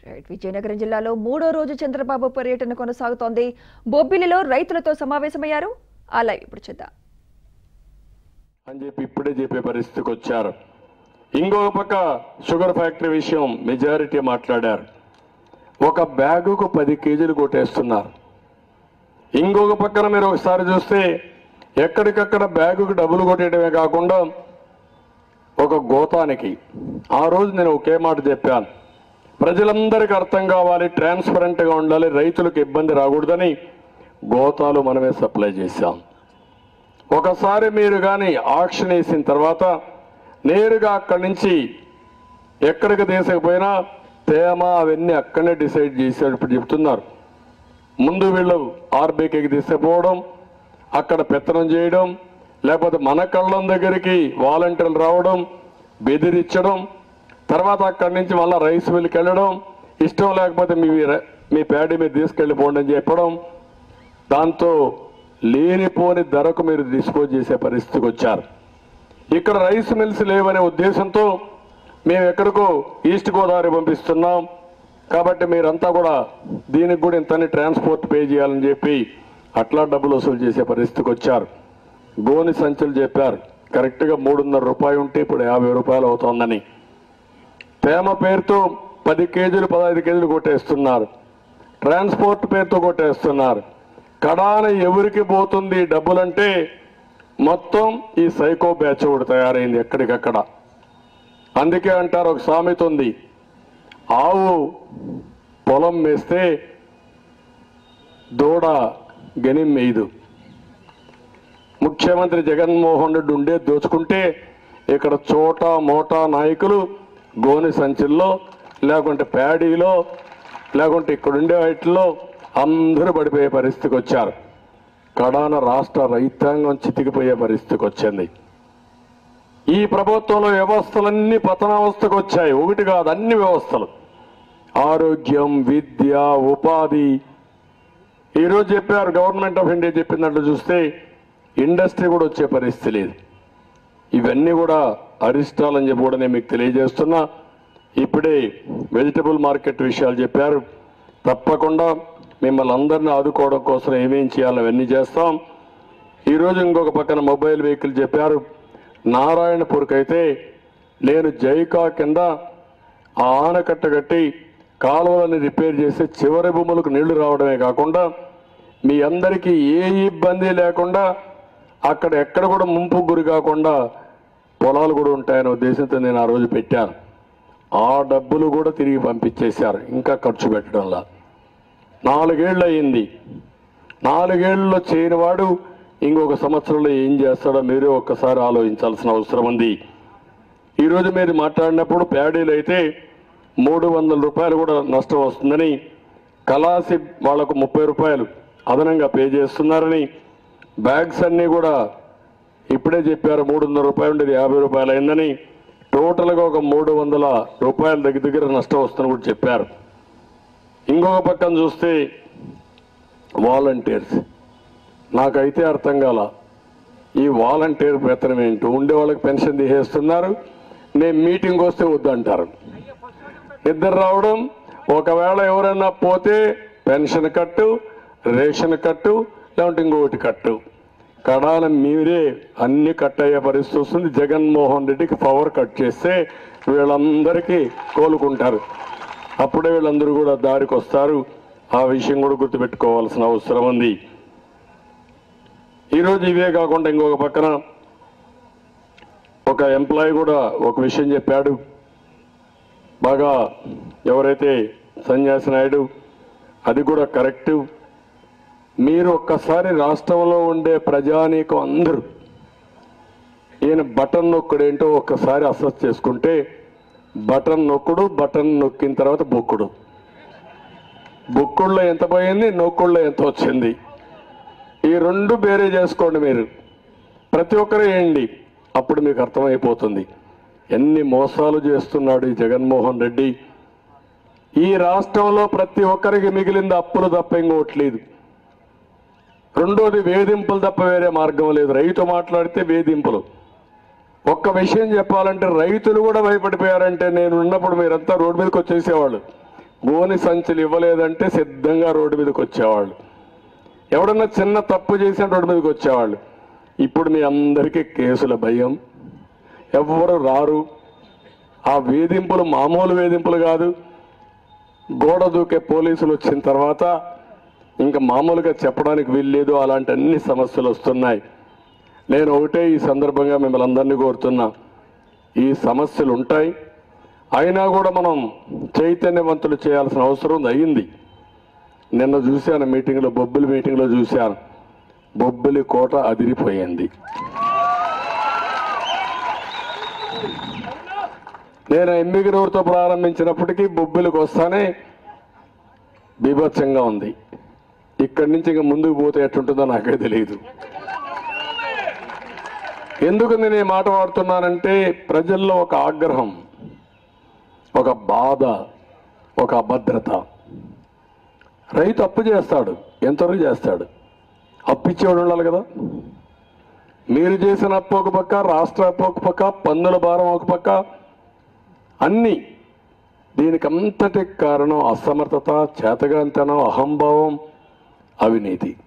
right Vizianagaram జిల్లాలో మూడో రోజు చంద్రబాబు పర్యటన కొనసాగుతోంది బొబ్బిలిలో రైతులతో సమావేశమయ్యారు ఆ లైవ్ ఇప్పుడు చూద్దాం అని చెప్పి ఇప్పుడే చెప్పే పరిస్థితికి వచ్చారు ఇంకొక పక్క షుగర్ ఫ్యాక్టరీ విషయం మెజారిటీ మాట్లాడారు ఒక బ్యాగుకు పది కేజీలు కొట్టేస్తున్నారు ఇంకొక పక్కన మీరు ఒకసారి చూస్తే ఎక్కడికక్కడ బ్యాగుకు డబ్బులు కొట్టేయడమే కాకుండా ఒక గోతానికి ఆ రోజు నేను ఒకే మాట చెప్పాను ప్రజలందరికీ అర్థం కావాలి ట్రాన్స్పరెంట్గా ఉండాలి రైతులకు ఇబ్బంది రాకూడదని గోతాలు మనమే సప్లై చేశాం ఒకసారి మీరు కానీ ఆక్షన్ వేసిన తర్వాత నేరుగా అక్కడి నుంచి ఎక్కడికి తీసుకుపోయినా తేమ అవన్నీ అక్కడనే డిసైడ్ చేశాడు ఇప్పుడు చెప్తున్నారు ముందు వీళ్ళు ఆర్బీకేకి తీసుకుపోవడం అక్కడ పెత్తనం చేయడం లేకపోతే మన కళ్ళం దగ్గరికి వాలంటీర్లు రావడం బెదిరించడం తర్వాత అక్కడి నుంచి మళ్ళీ రైస్ మిల్కి వెళ్ళడం ఇష్టం లేకపోతే మీ మీ ప్యాడీ మీరు తీసుకెళ్ళిపోండి అని చెప్పడం దాంతో లేనిపోని ధరకు మీరు డిస్పోజ్ చేసే పరిస్థితికి వచ్చారు ఇక్కడ రైస్ మిల్స్ లేవనే ఉద్దేశంతో మేము ఎక్కడికో ఈస్ట్ గోదావరి పంపిస్తున్నాం కాబట్టి మీరంతా కూడా దీనికి కూడా ఇంతని ట్రాన్స్పోర్ట్ పే చేయాలని చెప్పి అట్లా డబ్బులు వసూలు చేసే పరిస్థితికి వచ్చారు గోని సంచులు చెప్పారు కరెక్ట్గా మూడున్నర రూపాయలు ఉంటే ఇప్పుడు యాభై రూపాయలు అవుతోందని తేమ పేరుతో పది కేజీలు పదహైదు కేజీలు కొట్టేస్తున్నారు ట్రాన్స్పోర్ట్ పేరుతో కొట్టేస్తున్నారు కడాన ఎవరికి పోతుంది ఈ డబ్బులంటే మొత్తం ఈ సైకో బ్యాచ్ ఒకటి తయారైంది ఎక్కడికక్కడ అందుకే అంటారు ఒక సామెత ఉంది ఆవు పొలం మేస్తే దూడ గనిం మేయదు ముఖ్యమంత్రి జగన్మోహన్ రెడ్డి ఉండే దోచుకుంటే ఇక్కడ చోట మోటా నాయకులు గోని సంచుల్లో లేకుంటే ప్యాడీలో లేకుంటే ఇక్కడ ఉండే వాటిల్లో అందరూ పడిపోయే పరిస్థితికి వచ్చారు కడాన రాష్ట్ర రైతాంగం చితికిపోయే పరిస్థితికి వచ్చింది ఈ ప్రభుత్వంలో వ్యవస్థలన్నీ పతనావస్థకు వచ్చాయి ఒకటి కాదు అన్ని వ్యవస్థలు ఆరోగ్యం విద్య ఉపాధి ఈరోజు చెప్పారు గవర్నమెంట్ ఆఫ్ ఇండియా చెప్పినట్లు చూస్తే ఇండస్ట్రీ కూడా వచ్చే పరిస్థితి లేదు ఇవన్నీ కూడా అరిష్టాలని చెప్పి కూడా నేను మీకు తెలియజేస్తున్నా ఇప్పుడే వెజిటబుల్ మార్కెట్ విషయాలు చెప్పారు తప్పకుండా మిమ్మల్ని అందరినీ ఆదుకోవడం కోసం ఏమేం చేయాలో అవన్నీ చేస్తాం ఈరోజు ఇంకొక పక్కన మొబైల్ వెహికల్ చెప్పారు నారాయణపూర్కి అయితే నేను జైకా కింద ఆ ఆనకట్ట కట్టి కాలువలని రిపేర్ చేసి చివరి భూములకు నీళ్లు రావడమే కాకుండా మీ అందరికీ ఏ ఇబ్బంది లేకుండా అక్కడ ఎక్కడ కూడా ముంపు గురి కాకుండా పొలాలు కూడా ఉంటాయనే ఉద్దేశంతో నేను ఆ రోజు పెట్టాను ఆ డబ్బులు కూడా తిరిగి పంపించేశారు ఇంకా ఖర్చు పెట్టడంలా నాలుగేళ్ళు అయింది నాలుగేళ్లలో చేయని వాడు ఇంకొక సంవత్సరంలో ఏం చేస్తాడో మీరే ఒక్కసారి ఆలోచించాల్సిన అవసరం ఉంది ఈరోజు మీరు మాట్లాడినప్పుడు ప్యాడీలు అయితే మూడు వందల రూపాయలు కూడా నష్టం వస్తుందని కలాసి వాళ్లకు ముప్పై రూపాయలు అదనంగా పే చేస్తున్నారని బ్యాగ్స్ అన్నీ కూడా ఇప్పుడే చెప్పారు మూడున్నర రూపాయలు ఉండేది యాభై రూపాయలు అయిందని టోటల్గా ఒక మూడు వందల రూపాయల దగ్గర దగ్గర నష్టం వస్తుందని కూడా చెప్పారు ఇంకొక పక్కన చూస్తే వాలంటీర్స్ నాకైతే అర్థం కాల ఈ వాలంటీర్ వేతనం ఏంటో ఉండే వాళ్ళకి పెన్షన్ తీసేస్తున్నారు నేను మీటింగ్ వస్తే వద్దంటారు ఇద్దరు రావడం ఒకవేళ ఎవరైనా పోతే పెన్షన్ కట్టు రేషన్ కట్టు లేకుంటే ఇంకొకటి కట్టు కడాల మీరే అన్ని కట్ అయ్యే పరిస్థితి వస్తుంది జగన్మోహన్ రెడ్డికి పవర్ కట్ చేస్తే వీళ్ళందరికీ కోలుకుంటారు అప్పుడే వీళ్ళందరూ కూడా దారికి వస్తారు ఆ విషయం కూడా గుర్తుపెట్టుకోవాల్సిన అవసరం ఉంది ఈరోజు ఇవే కాకుండా ఇంకొక పక్కన ఒక ఎంప్లాయీ కూడా ఒక విషయం చెప్పాడు బాగా ఎవరైతే సన్యాసి నాయుడు అది కూడా కరెక్ట్ మీరు ఒక్కసారి రాష్ట్రంలో ఉండే ప్రజానీకం అందరూ ఈయన బటన్ నొక్కుడేంటో ఒక్కసారి అసెస్ చేసుకుంటే బటన్ నొక్కుడు బటన్ నొక్కిన తర్వాత బొక్కుడు బొక్కుల్లో ఎంత పోయింది నొక్కుల్లో ఎంత వచ్చింది ఈ రెండు బేరే చేసుకోండి మీరు ప్రతి ఒక్కరు వేయండి అప్పుడు మీకు అర్థమైపోతుంది ఎన్ని మోసాలు చేస్తున్నాడు ఈ జగన్మోహన్ రెడ్డి ఈ రాష్ట్రంలో ప్రతి ఒక్కరికి మిగిలింది అప్పులు తప్ప ఇంకోట్లేదు రెండోది వేధింపులు తప్ప వేరే మార్గం లేదు రైతు మాట్లాడితే వేధింపులు ఒక్క విషయం చెప్పాలంటే రైతులు కూడా భయపడిపోయారంటే నేను ఉన్నప్పుడు మీరంతా రోడ్డు మీదకి వచ్చేసేవాళ్ళు గోని సంచులు ఇవ్వలేదంటే సిద్ధంగా రోడ్డు మీదకి వచ్చేవాళ్ళు ఎవడన్నా చిన్న తప్పు చేసిన రోడ్డు మీదకి వచ్చేవాళ్ళు ఇప్పుడు మీ అందరికీ కేసుల భయం ఎవ్వరు రారు ఆ వేధింపులు మామూలు వేధింపులు కాదు గోడ దూకే పోలీసులు వచ్చిన తర్వాత ఇంకా మామూలుగా చెప్పడానికి వీల్లేదు అలాంటి అన్ని సమస్యలు వస్తున్నాయి నేను ఒకటే ఈ సందర్భంగా మిమ్మల్ని అందరినీ కోరుతున్నా ఈ సమస్యలు ఉంటాయి అయినా కూడా మనం చైతన్యవంతులు చేయాల్సిన అవసరం అయింది నిన్న చూశాను మీటింగ్లో బొబ్బిలి మీటింగ్లో చూశాను బొబ్బిలి కోట అదిరిపోయింది నేను ఎమ్మిగిరూరుతో ప్రారంభించినప్పటికీ బొబ్బిలికి వస్తానే బీభత్సంగా ఉంది ఇక్కడి నుంచి ఇంకా ముందుకు పోతే ఎట్టుంటుందో నాకే తెలియదు ఎందుకు నేను ఈ మాట వాడుతున్నానంటే ప్రజల్లో ఒక ఆగ్రహం ఒక బాధ ఒక అభద్రత రైతు అప్పు చేస్తాడు ఎంతవరకు చేస్తాడు అప్పు ఇచ్చేవాడు ఉండాలి కదా మీరు చేసిన అప్పు ఒక పక్క రాష్ట్ర అప్పు ఒక పక్క పన్నుల భారం ఒక పక్క అన్నీ దీనికి అంతటి కారణం అసమర్థత చేతగాంతనం అహంభావం అవినీతి